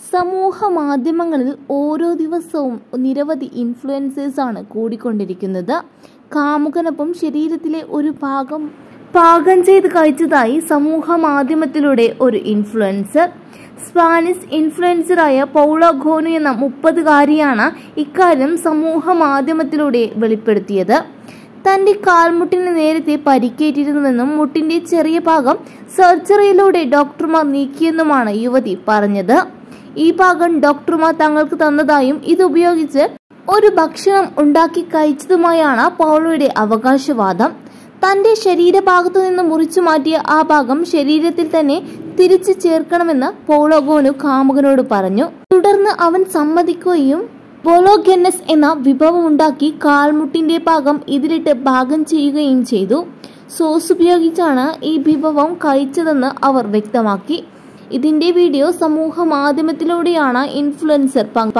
സമൂഹ മാധ്യമങ്ങളിൽ ഓരോ ദിവസവും നിരവധി ഇൻഫ്ലുവൻസേഴ്സ് ആണ് കൂടിക്കൊണ്ടിരിക്കുന്നത് കാമുകനൊപ്പം ശരീരത്തിലെ ഒരു ഭാഗം പാകം ചെയ്ത് കഴിച്ചതായി സമൂഹ മാധ്യമത്തിലൂടെ ഒരു ഇൻഫ്ലുവൻസർ സ്പാനിഷ് ഇൻഫ്ലുവൻസറായ പൗള ഘോനു എന്ന മുപ്പതുകാരിയാണ് ഇക്കാര്യം സമൂഹ മാധ്യമത്തിലൂടെ വെളിപ്പെടുത്തിയത് തന്റെ കാൽമുട്ടിന് നേരത്തെ പരിക്കേറ്റിരുന്നുവെന്നും മുട്ടിന്റെ ചെറിയ ഭാഗം സർജറിയിലൂടെ ഡോക്ടർമാർ നീക്കിയെന്നുമാണ് യുവതി പറഞ്ഞത് ഈ ഭാഗം ഡോക്ടർമാർ തങ്ങൾക്ക് തന്നതായും ഇതുപയോഗിച്ച് ഒരു ഭക്ഷണം ഉണ്ടാക്കി കഴിച്ചതുമായാണ് പൗളോയുടെ അവകാശവാദം തന്റെ ശരീരഭാഗത്തു നിന്ന് മുറിച്ചു മാറ്റിയ ആ ഭാഗം ശരീരത്തിൽ തന്നെ തിരിച്ചു ചേർക്കണമെന്ന് പൗളോഗോനു കാമുകനോട് പറഞ്ഞു തുടർന്ന് അവൻ സമ്മതിക്കുകയും ബോലോഗെന്നസ് എന്ന വിഭവം ഉണ്ടാക്കി കാൽമുട്ടിന്റെ ഭാഗം ഇതിലിട്ട് പാകം ചെയ്യുകയും ചെയ്തു സോസ് ഉപയോഗിച്ചാണ് ഈ വിഭവം കഴിച്ചതെന്ന് അവർ വ്യക്തമാക്കി ഇതിന്റെ വീഡിയോ സമൂഹ മാധ്യമത്തിലൂടെയാണ് ഇൻഫ്ലുവൻസർ പങ്ക്